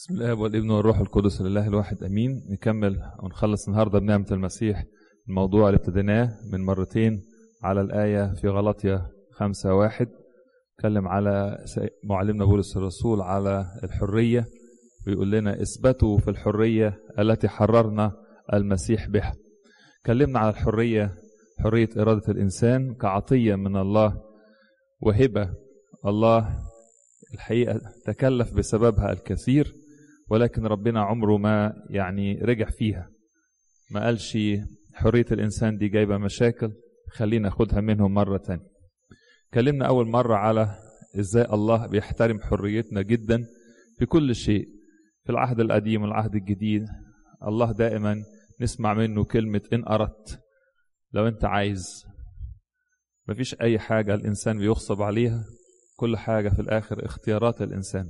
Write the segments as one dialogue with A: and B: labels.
A: بسم الله والابن والروح القدس لله الواحد امين نكمل ونخلص النهارده بنعمه المسيح الموضوع اللي ابتديناه من مرتين على الايه في غلطيا خمسة واحد اتكلم على معلمنا بولس الرسول على الحريه ويقول لنا اثبتوا في الحريه التي حررنا المسيح بها اتكلمنا على الحريه حريه اراده الانسان كعطيه من الله وهبه الله الحقيقه تكلف بسببها الكثير ولكن ربنا عمره ما يعني رجع فيها ما قالش حرية الإنسان دي جايبة مشاكل خلينا ناخدها منهم مرة تانية اتكلمنا أول مرة على إزاي الله بيحترم حريتنا جدا في كل شيء في العهد القديم والعهد الجديد الله دائما نسمع منه كلمة إن أردت لو أنت عايز مفيش أي حاجة الإنسان بيغصب عليها كل حاجة في الآخر اختيارات الإنسان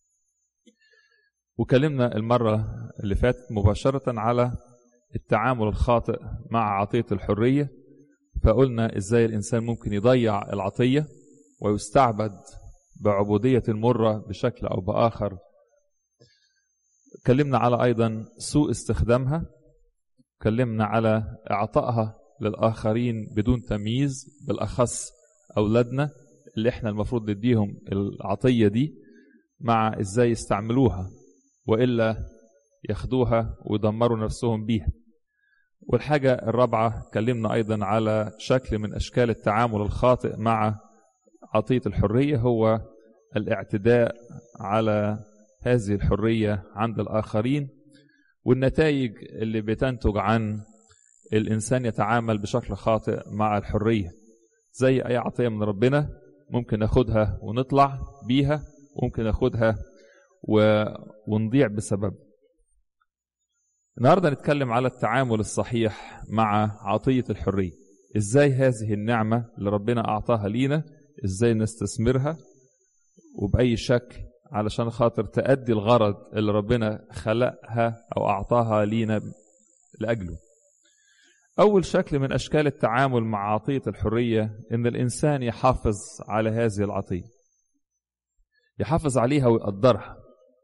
A: وكلمنا المرة اللي فاتت مباشرة على التعامل الخاطئ مع عطية الحرية فقلنا ازاي الانسان ممكن يضيع العطية ويستعبد بعبودية مرة بشكل او باخر كلمنا على ايضا سوء استخدامها كلمنا على اعطائها للاخرين بدون تمييز بالاخص اولادنا اللي احنا المفروض نديهم العطية دي مع ازاي يستعملوها والا ياخدوها ويدمروا نفسهم بيها والحاجة الرابعة اتكلمنا أيضا على شكل من أشكال التعامل الخاطئ مع عطية الحرية هو الاعتداء على هذه الحرية عند الآخرين والنتائج اللي بتنتج عن الإنسان يتعامل بشكل خاطئ مع الحرية زي أي عطية من ربنا ممكن ناخدها ونطلع بيها وممكن ناخدها و... ونضيع بسبب النهارده نتكلم على التعامل الصحيح مع عطية الحرية ازاي هذه النعمة اللي ربنا اعطاها لينا ازاي نستثمرها وبأي شكل علشان خاطر تأدي الغرض اللي ربنا خلقها او اعطاها لينا لأجله أول شكل من أشكال التعامل مع عطية الحرية إن الإنسان يحافظ على هذه العطية يحافظ عليها ويقدرها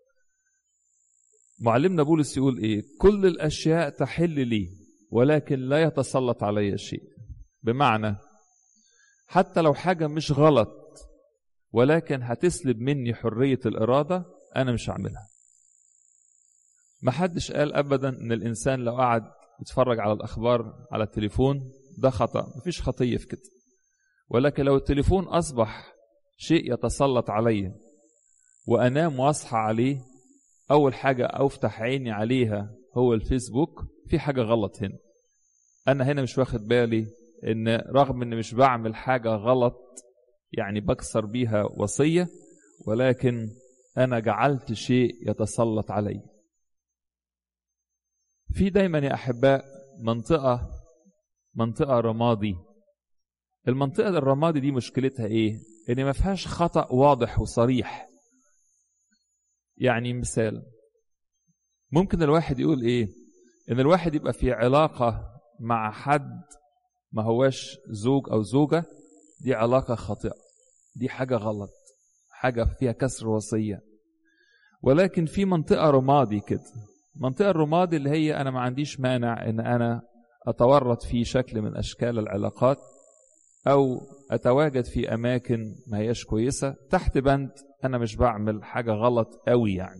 A: معلمنا بولس يقول ايه كل الاشياء تحل لي ولكن لا يتسلط علي شيء بمعنى حتى لو حاجه مش غلط ولكن هتسلب مني حريه الاراده انا مش هعملها محدش قال ابدا ان الانسان لو قعد يتفرج على الاخبار على التليفون ده خطا مفيش خطيه في كده ولكن لو التليفون اصبح شيء يتسلط علي وانام واصحى عليه اول حاجه افتح عيني عليها هو الفيسبوك في حاجه غلط هنا انا هنا مش واخد بالي ان رغم ان مش بعمل حاجه غلط يعني بكسر بيها وصيه ولكن انا جعلت شيء يتسلط علي في دايما يا احباء منطقه منطقه رمادي المنطقه الرمادي دي مشكلتها ايه ان ما فيهاش خطا واضح وصريح يعني مثال ممكن الواحد يقول ايه ان الواحد يبقى في علاقة مع حد ما هواش زوج او زوجة دي علاقة خاطئة دي حاجة غلط حاجة فيها كسر وصية ولكن في منطقة رمادي كده منطقة الرمادي اللي هي انا ما عنديش مانع ان انا اتورط في شكل من اشكال العلاقات او اتواجد في اماكن ما هياش كويسة تحت بند انا مش بعمل حاجه غلط قوي يعني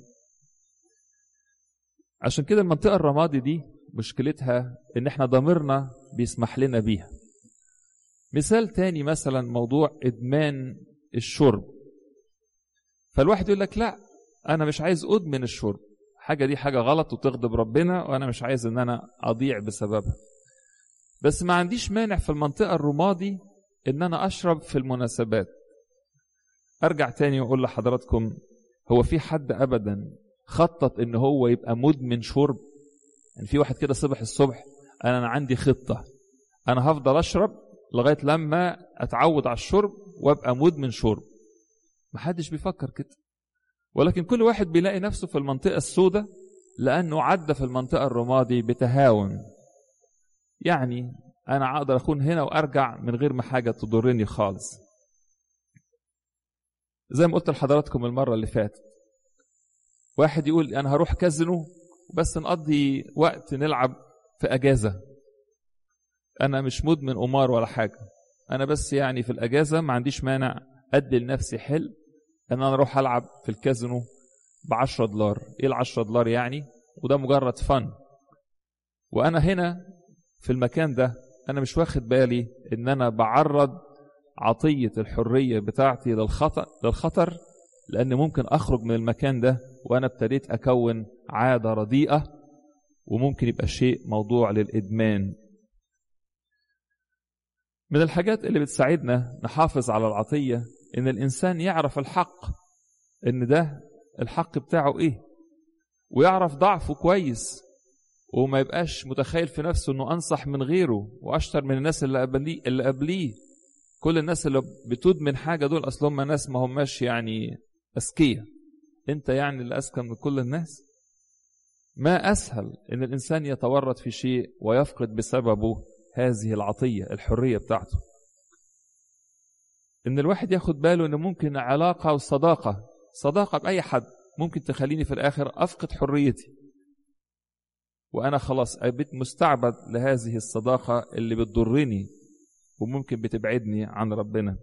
A: عشان كده المنطقه الرمادي دي مشكلتها ان احنا ضميرنا بيسمح لنا بيها مثال تاني مثلا موضوع ادمان الشرب فالواحد يقول لك لا انا مش عايز ادمن الشرب حاجه دي حاجه غلط وتغضب ربنا وانا مش عايز ان انا اضيع بسببها بس ما عنديش مانع في المنطقه الرمادي ان انا اشرب في المناسبات ارجع تاني واقول لحضراتكم هو في حد ابدا خطط ان هو يبقى مدمن شرب يعني في واحد كده صبح الصبح انا أنا عندي خطه انا هفضل اشرب لغايه لما اتعود على الشرب وابقى مدمن شرب محدش بيفكر كده ولكن كل واحد بيلاقي نفسه في المنطقه السوداء لانه عدى في المنطقه الرمادي بتهاون يعني انا اقدر اكون هنا وارجع من غير ما حاجه تضرني خالص زي ما قلت لحضراتكم المرة اللي فاتت واحد يقول انا هروح كازينو بس نقضي وقت نلعب في اجازه انا مش مدمن قمار ولا حاجه انا بس يعني في الاجازه ما عنديش مانع ادي لنفسي حل ان انا اروح العب في الكازينو ب 10 دولار ايه ال 10 دولار يعني وده مجرد فن وانا هنا في المكان ده انا مش واخد بالي ان انا بعرض عطيه الحريه بتاعتي للخطر للخطر لان ممكن اخرج من المكان ده وانا ابتديت اكون عاده رديئه وممكن يبقى شيء موضوع للادمان من الحاجات اللي بتساعدنا نحافظ على العطيه ان الانسان يعرف الحق ان ده الحق بتاعه ايه ويعرف ضعفه كويس وما يبقاش متخيل في نفسه انه انصح من غيره واشطر من الناس اللي قبليه اللي قبليه كل الناس اللي بتدمن حاجه دول اصلهم ناس ما هماش يعني اذكياء انت يعني اللي اذكى من كل الناس ما اسهل ان الانسان يتورط في شيء ويفقد بسببه هذه العطيه الحريه بتاعته ان الواحد ياخد باله ان ممكن علاقه وصداقه صداقه باي حد ممكن تخليني في الاخر افقد حريتي وانا خلاص بقيت مستعبد لهذه الصداقه اللي بتضرني وممكن بتبعدني عن ربنا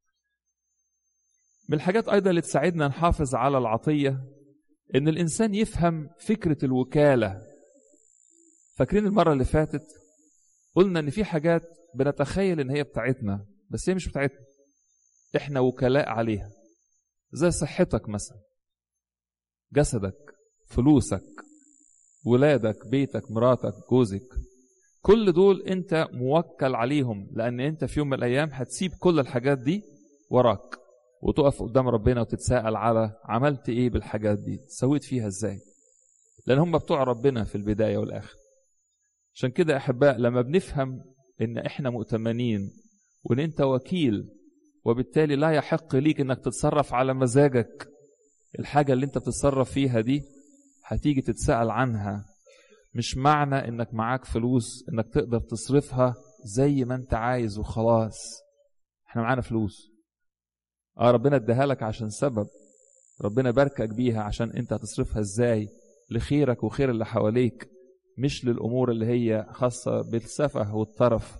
A: من الحاجات ايضا اللي تساعدنا نحافظ على العطيه ان الانسان يفهم فكره الوكاله فاكرين المره اللي فاتت قلنا ان في حاجات بنتخيل ان هي بتاعتنا بس هي مش بتاعتنا احنا وكلاء عليها زي صحتك مثلا جسدك فلوسك ولادك بيتك مراتك جوزك كل دول انت موكل عليهم لان انت في يوم من الايام هتسيب كل الحاجات دي وراك وتقف قدام ربنا وتتساءل على عملت ايه بالحاجات دي سويت فيها ازاي لان هم بتوع ربنا في البدايه والاخر عشان كده احباء لما بنفهم ان احنا مؤتمنين وان انت وكيل وبالتالي لا يحق ليك انك تتصرف على مزاجك الحاجه اللي انت بتتصرف فيها دي هتيجي تتسأل عنها مش معنى انك معاك فلوس انك تقدر تصرفها زي ما انت عايز وخلاص احنا معانا فلوس اه ربنا اداها لك عشان سبب ربنا باركك بيها عشان انت هتصرفها ازاي لخيرك وخير اللي حواليك مش للامور اللي هي خاصه بالسفه والطرف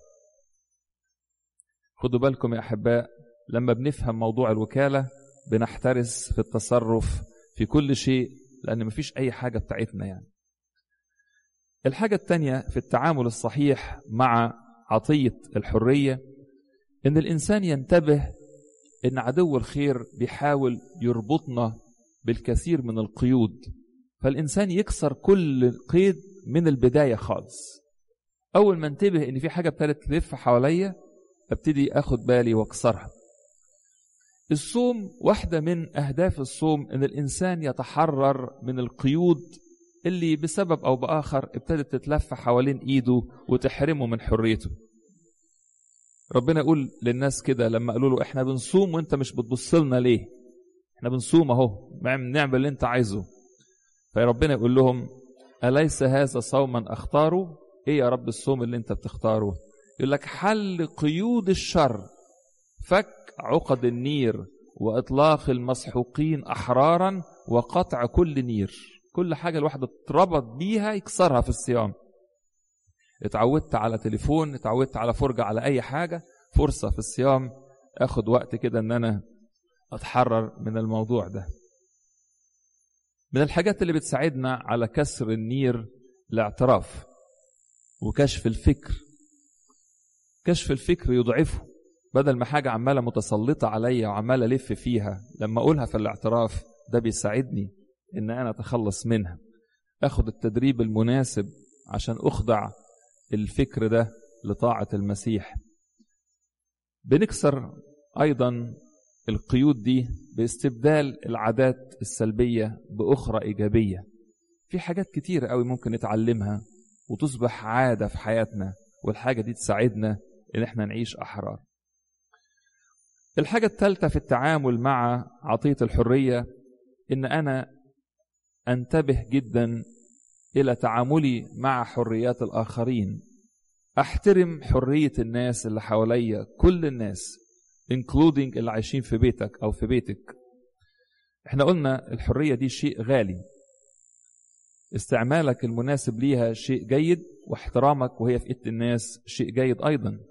A: خدوا بالكم يا احباء لما بنفهم موضوع الوكاله بنحترس في التصرف في كل شيء لأن مفيش أي حاجة بتاعتنا يعني الحاجة التانية في التعامل الصحيح مع عطية الحرية إن الإنسان ينتبه إن عدو الخير بيحاول يربطنا بالكثير من القيود فالإنسان يكسر كل قيد من البداية خالص أول ما انتبه إن في حاجة ابتدت تلف حواليا ابتدي أخد بالي وأكسرها الصوم واحدة من أهداف الصوم إن الإنسان يتحرر من القيود اللي بسبب أو بآخر ابتدت تتلف حوالين إيده وتحرمه من حريته ربنا يقول للناس كده لما قالوا له إحنا بنصوم وإنت مش بتبص لنا ليه إحنا بنصوم أهو نعمل اللي أنت عايزه فربنا يقول لهم أليس هذا صوما أختاره إيه يا رب الصوم اللي أنت بتختاره يقول لك حل قيود الشر فك عقد النير واطلاق المسحوقين احرارا وقطع كل نير كل حاجه الواحد اتربط بيها يكسرها في الصيام اتعودت على تليفون اتعودت على فرجه على اي حاجه فرصه في الصيام اخد وقت كده ان انا اتحرر من الموضوع ده من الحاجات اللي بتساعدنا على كسر النير الاعتراف وكشف الفكر كشف الفكر يضعفه بدل ما حاجة عمالة متسلطة عليا وعمالة ألف فيها لما أقولها في الاعتراف ده بيساعدني إن أنا أتخلص منها أخد التدريب المناسب عشان أخضع الفكر ده لطاعة المسيح بنكسر أيضا القيود دي باستبدال العادات السلبية بأخرى إيجابية في حاجات كتير قوي ممكن نتعلمها وتصبح عادة في حياتنا والحاجة دي تساعدنا إن احنا نعيش أحرار الحاجة الثالثة في التعامل مع عطية الحرية إن أنا أنتبه جدا إلى تعاملي مع حريات الآخرين أحترم حرية الناس اللي حواليا كل الناس including اللي عايشين في بيتك أو في بيتك احنا قلنا الحرية دي شيء غالي استعمالك المناسب ليها شيء جيد واحترامك وهي في ايد الناس شيء جيد ايضا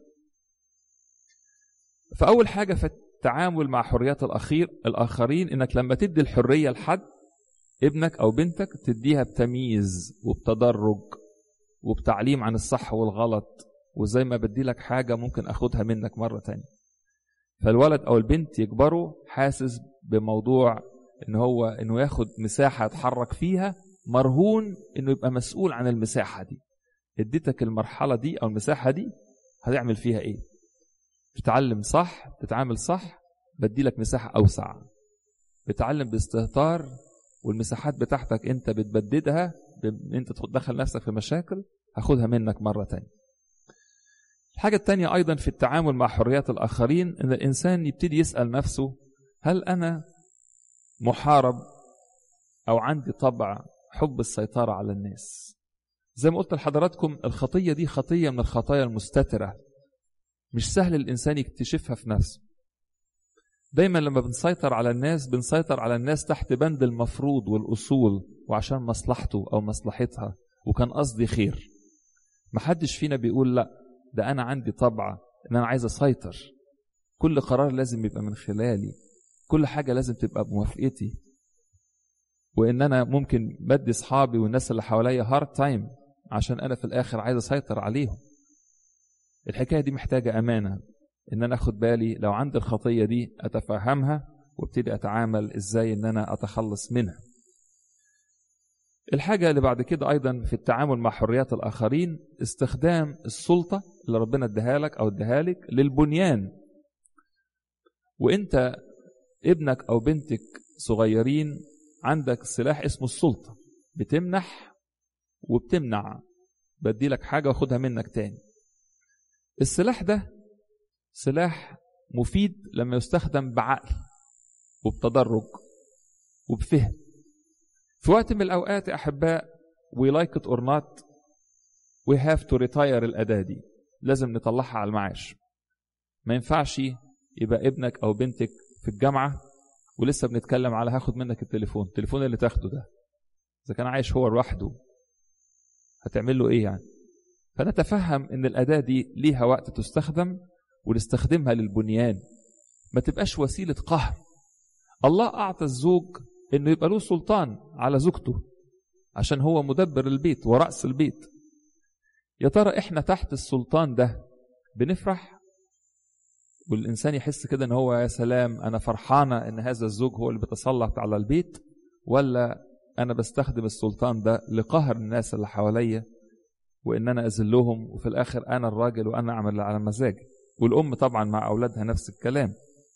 A: فاول حاجه في التعامل مع حريات الاخير الاخرين انك لما تدي الحريه لحد ابنك او بنتك تديها بتمييز وبتدرج وبتعليم عن الصح والغلط وزي ما بدي لك حاجه ممكن اخدها منك مره تانية فالولد او البنت يكبروا حاسس بموضوع ان هو انه ياخد مساحه يتحرك فيها مرهون انه يبقى مسؤول عن المساحه دي اديتك المرحله دي او المساحه دي هتعمل فيها ايه بتتعلم صح بتتعامل صح بدي لك مساحه اوسع بتعلم باستهتار والمساحات بتاعتك انت بتبددها انت تدخل نفسك في مشاكل هاخدها منك مره تانية الحاجة التانية أيضا في التعامل مع حريات الآخرين إن الإنسان يبتدي يسأل نفسه هل أنا محارب أو عندي طبع حب السيطرة على الناس زي ما قلت لحضراتكم الخطية دي خطية من الخطايا المستترة مش سهل الإنسان يكتشفها في نفسه دايما لما بنسيطر على الناس بنسيطر على الناس تحت بند المفروض والأصول وعشان مصلحته أو مصلحتها وكان قصدي خير محدش فينا بيقول لا ده أنا عندي طبع إن أنا عايز أسيطر كل قرار لازم يبقى من خلالي كل حاجة لازم تبقى بموافقتي وإن أنا ممكن بدي أصحابي والناس اللي حواليا هارد تايم عشان أنا في الآخر عايز أسيطر عليهم الحكاية دي محتاجة أمانة إن أنا أخد بالي لو عندي الخطية دي أتفهمها وابتدي أتعامل إزاي إن أنا أتخلص منها الحاجة اللي بعد كده أيضا في التعامل مع حريات الآخرين استخدام السلطة اللي ربنا اداها لك أو اداها لك للبنيان وأنت ابنك أو بنتك صغيرين عندك سلاح اسمه السلطة بتمنح وبتمنع بدي لك حاجة واخدها منك تاني السلاح ده سلاح مفيد لما يستخدم بعقل وبتدرج وبفهم في وقت من الأوقات يا أحباء we like it or not we have to retire الأداة دي لازم نطلعها على المعاش ما ينفعش يبقى ابنك أو بنتك في الجامعة ولسه بنتكلم على هاخد منك التليفون التليفون اللي تاخده ده إذا كان عايش هو لوحده هتعمل له إيه يعني فنتفهم إن الأداة دي ليها وقت تستخدم ونستخدمها للبنيان ما تبقاش وسيلة قهر الله أعطى الزوج إنه يبقى له سلطان على زوجته عشان هو مدبر البيت ورأس البيت يا ترى إحنا تحت السلطان ده بنفرح والإنسان يحس كده إن هو يا سلام أنا فرحانة إن هذا الزوج هو اللي بيتسلط على البيت ولا أنا بستخدم السلطان ده لقهر الناس اللي حواليا وإن أنا أذلهم وفي الآخر أنا الراجل وأنا أعمل على مزاجي والأم طبعا مع أولادها نفس الكلام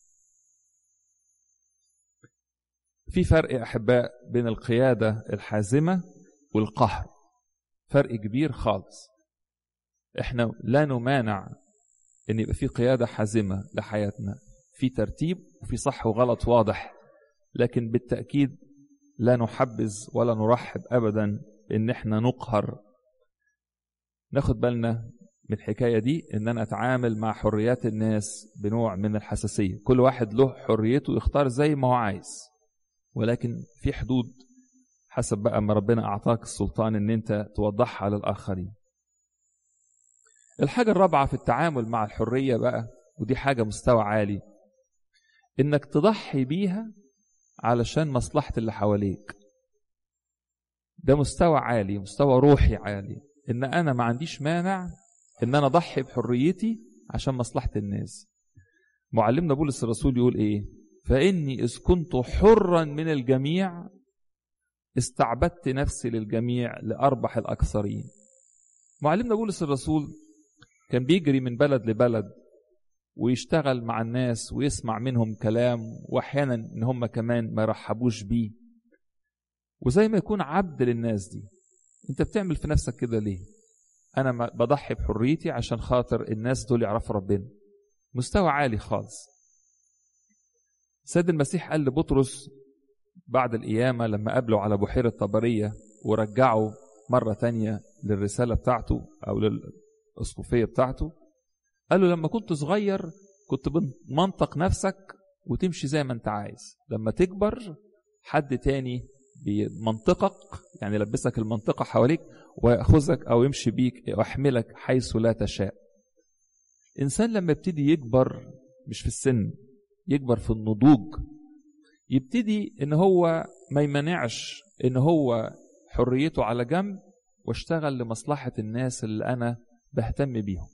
A: في فرق يا أحباء بين القيادة الحازمة والقهر فرق كبير خالص احنا لا نمانع ان يبقى في قيادة حازمة لحياتنا في ترتيب وفي صح وغلط واضح لكن بالتأكيد لا نحبذ ولا نرحب أبدا بأن احنا نقهر ناخد بالنا من الحكاية دي ان انا اتعامل مع حريات الناس بنوع من الحساسية كل واحد له حريته يختار زي ما هو عايز ولكن في حدود حسب بقى ما ربنا أعطاك السلطان إن أنت توضحها للآخرين الحاجة الرابعة في التعامل مع الحرية بقى ودي حاجة مستوى عالي إنك تضحي بيها علشان مصلحة اللي حواليك ده مستوى عالي مستوى روحي عالي إن أنا ما عنديش مانع إن أنا أضحي بحريتي عشان مصلحة الناس معلمنا بولس الرسول يقول إيه فإني إذ كنت حرا من الجميع استعبدت نفسي للجميع لأربح الأكثرين معلمنا بولس الرسول كان بيجري من بلد لبلد ويشتغل مع الناس ويسمع منهم كلام واحيانا ان هم كمان ما يرحبوش بيه وزي ما يكون عبد للناس دي انت بتعمل في نفسك كده ليه انا بضحي بحريتي عشان خاطر الناس دول يعرفوا ربنا مستوى عالي خالص سيد المسيح قال لبطرس بعد القيامة لما قابله على بحيرة طبرية ورجعه مرة تانية للرسالة بتاعته أو للأسقفية بتاعته قال له لما كنت صغير كنت بمنطق نفسك وتمشي زي ما انت عايز لما تكبر حد تاني بمنطقك يعني يلبسك المنطقة حواليك ويأخذك أو يمشي بيك ويحملك حيث لا تشاء إنسان لما يبتدي يكبر مش في السن يكبر في النضوج يبتدي إن هو ما يمنعش إن هو حريته على جنب واشتغل لمصلحة الناس اللي أنا بهتم بيهم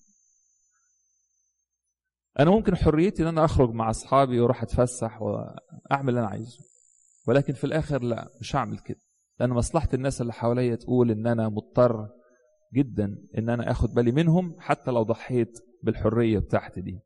A: أنا ممكن حريتي إن أنا أخرج مع أصحابي وأروح أتفسح وأعمل اللي أنا عايزه ولكن في الآخر لا مش هعمل كده لأن مصلحة الناس اللي حواليا تقول إن أنا مضطر جدا إن أنا آخد بالي منهم حتى لو ضحيت بالحرية بتاعتي دي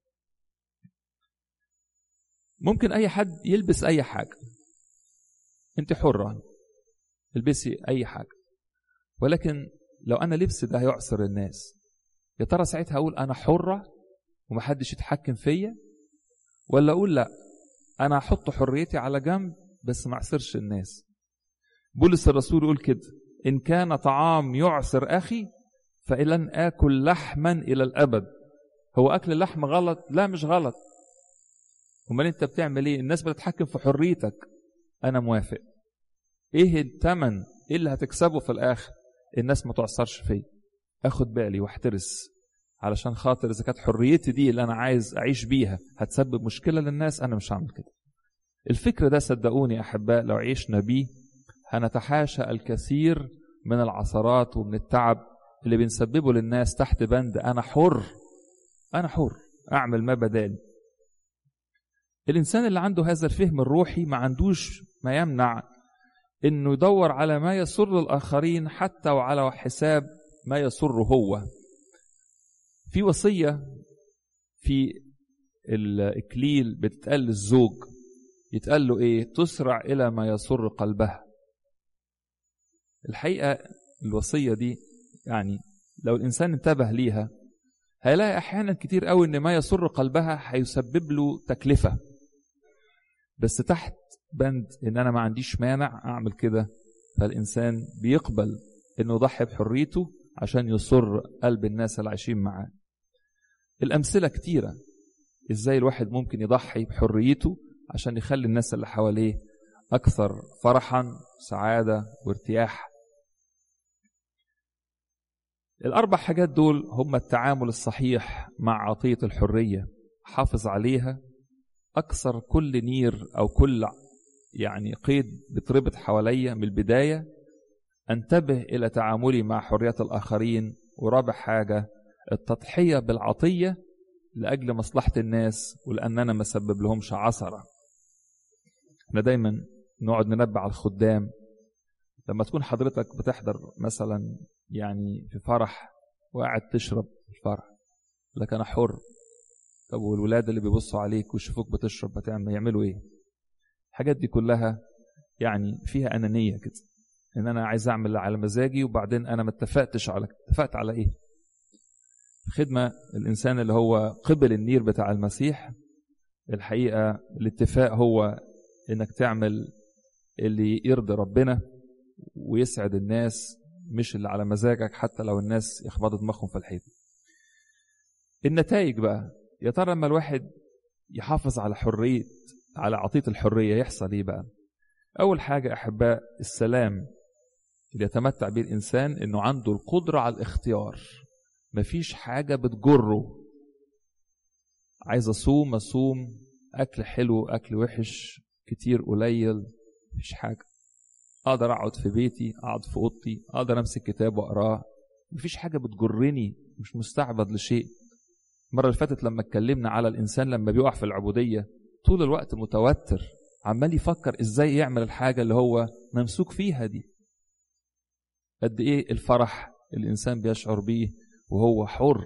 A: ممكن أي حد يلبس أي حاجة أنت حرة البسي أي حاجة ولكن لو أنا لبس ده هيعصر الناس يا ترى ساعتها أقول أنا حرة ومحدش يتحكم فيا ولا أقول لا أنا هحط حريتي على جنب بس ما أعصرش الناس بولس الرسول يقول كده إن كان طعام يعصر أخي فإلن آكل لحما إلى الأبد هو أكل اللحم غلط لا مش غلط امال انت بتعمل ايه الناس بتتحكم في حريتك انا موافق ايه الثمن ايه اللي هتكسبه في الاخر الناس ما تعصرش فيا اخد بالي واحترس علشان خاطر اذا كانت حريتي دي اللي انا عايز اعيش بيها هتسبب مشكله للناس انا مش هعمل كده الفكر ده صدقوني احباء لو عيشنا بيه هنتحاشى الكثير من العثرات ومن التعب اللي بنسببه للناس تحت بند انا حر انا حر اعمل ما بدالي الانسان اللي عنده هذا الفهم الروحي ما عندوش ما يمنع انه يدور على ما يسر الاخرين حتى وعلى حساب ما يسره هو في وصيه في الاكليل بتتقال للزوج يتقال له ايه تسرع الى ما يسر قلبها الحقيقه الوصيه دي يعني لو الانسان انتبه ليها هيلاقي احيانا كتير قوي ان ما يسر قلبها هيسبب له تكلفه بس تحت بند ان انا ما عنديش مانع اعمل كده فالانسان بيقبل انه يضحي بحريته عشان يسر قلب الناس اللي عايشين معاه الامثله كتيره ازاي الواحد ممكن يضحي بحريته عشان يخلي الناس اللي حواليه اكثر فرحا سعاده وارتياح الاربع حاجات دول هم التعامل الصحيح مع عطيه الحريه حافظ عليها اكسر كل نير او كل يعني قيد بتربط حواليا من البدايه انتبه الى تعاملي مع حريات الاخرين ورابع حاجه التضحيه بالعطيه لاجل مصلحه الناس ولان انا ما سبب لهمش عثره احنا دايما نقعد ننبه على الخدام لما تكون حضرتك بتحضر مثلا يعني في فرح وقاعد تشرب في الفرح لك انا حر طب والولاد اللي بيبصوا عليك ويشوفوك بتشرب بتعمل يعملوا ايه الحاجات دي كلها يعني فيها انانيه كده ان انا عايز اعمل على مزاجي وبعدين انا ما اتفقتش على اتفقت على ايه خدمه الانسان اللي هو قبل النير بتاع المسيح الحقيقه الاتفاق هو انك تعمل اللي يرضي ربنا ويسعد الناس مش اللي على مزاجك حتى لو الناس يخبطوا دماغهم في الحيط النتائج بقى يا ترى لما الواحد يحافظ على حرية على عطية الحرية يحصل ايه بقى أول حاجة أحباء السلام اللي يتمتع به الإنسان إنه عنده القدرة على الاختيار مفيش حاجة بتجره عايز أصوم أصوم أكل حلو أكل وحش كتير قليل مفيش حاجة أقدر أقعد في بيتي أقعد في أوضتي أقدر أمسك كتاب وأقراه مفيش حاجة بتجرني مش مستعبد لشيء المرة اللي فاتت لما اتكلمنا على الإنسان لما بيقع في العبودية طول الوقت متوتر عمال يفكر إزاي يعمل الحاجة اللي هو ممسوك فيها دي قد إيه الفرح الإنسان بيشعر بيه وهو حر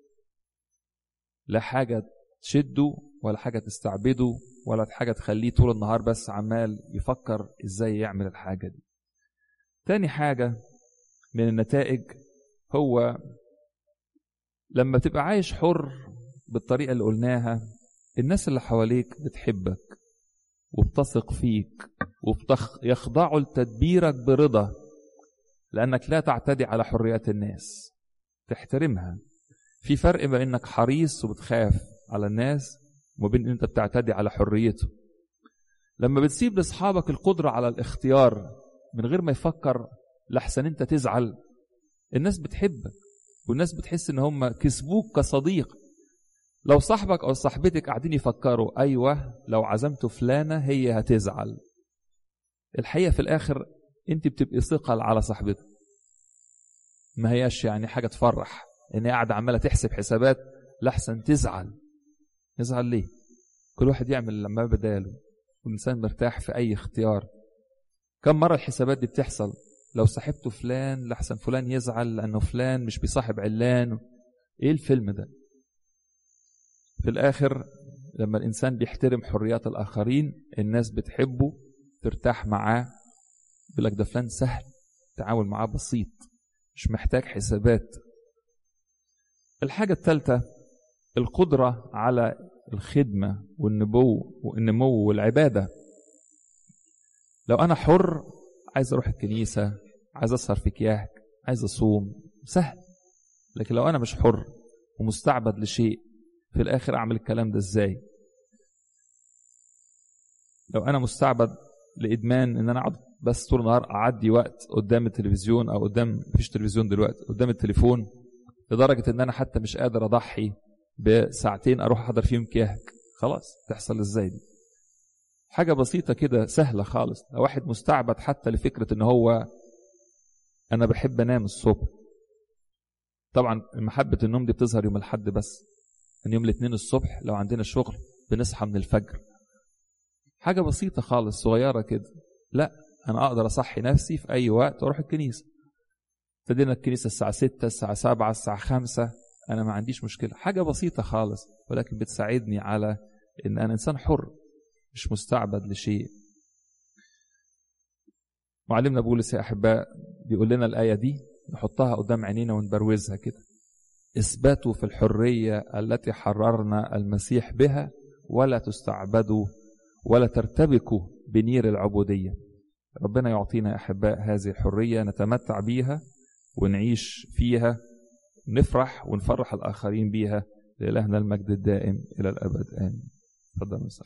A: لا حاجة تشده ولا حاجة تستعبده ولا حاجة تخليه طول النهار بس عمال يفكر إزاي يعمل الحاجة دي تاني حاجة من النتائج هو لما تبقى عايش حر بالطريقة اللي قلناها الناس اللي حواليك بتحبك وبتثق فيك ويخضعوا لتدبيرك برضا لأنك لا تعتدي على حريات الناس تحترمها في فرق بين انك حريص وبتخاف على الناس وبين ان انت بتعتدي على حريته لما بتسيب لاصحابك القدرة على الاختيار من غير ما يفكر لحسن انت تزعل الناس بتحبك والناس بتحس ان هم كسبوك كصديق لو صاحبك او صاحبتك قاعدين يفكروا ايوه لو عزمت فلانه هي هتزعل الحقيقه في الاخر انت بتبقي ثقل على صاحبتك ما هياش يعني حاجه تفرح ان هي قاعده عماله تحسب حسابات لحسن تزعل يزعل ليه كل واحد يعمل لما بداله والانسان مرتاح في اي اختيار كم مره الحسابات دي بتحصل لو صاحبت فلان لحسن فلان يزعل لانه فلان مش بيصاحب علان ايه الفيلم ده في الاخر لما الانسان بيحترم حريات الاخرين الناس بتحبه ترتاح معاه يقول لك ده فلان سهل التعامل معاه بسيط مش محتاج حسابات الحاجة الثالثة القدرة على الخدمة والنبو والنمو والعبادة لو أنا حر عايز أروح الكنيسة عايز أسهر في كياك عايز أصوم سهل لكن لو أنا مش حر ومستعبد لشيء في الآخر أعمل الكلام ده إزاي لو أنا مستعبد لإدمان إن أنا أقعد بس طول النهار أعدي وقت قدام التلفزيون أو قدام مفيش تلفزيون دلوقتي قدام التليفون لدرجة إن أنا حتى مش قادر أضحي بساعتين أروح أحضر فيهم كياك خلاص تحصل إزاي دي حاجة بسيطة كده سهلة خالص لو واحد مستعبد حتى لفكرة إن هو أنا بحب أنام الصبح طبعا محبة النوم دي بتظهر يوم الحد بس من يوم الاثنين الصبح لو عندنا شغل بنصحى من الفجر حاجة بسيطة خالص صغيرة كده لا أنا أقدر أصحي نفسي في أي وقت وأروح الكنيسة ابتدينا الكنيسة الساعة ستة الساعة سبعة الساعة خمسة أنا ما عنديش مشكلة حاجة بسيطة خالص ولكن بتساعدني على إن أنا إنسان حر مش مستعبد لشيء معلمنا بولس يا أحباء بيقول لنا الآية دي نحطها قدام عينينا ونبروزها كده اثبتوا في الحرية التي حررنا المسيح بها ولا تستعبدوا ولا ترتبكوا بنير العبودية ربنا يعطينا يا أحباء هذه الحرية نتمتع بيها ونعيش فيها نفرح ونفرح الآخرين بيها لإلهنا المجد الدائم إلى الأبد آمين تفضل مساء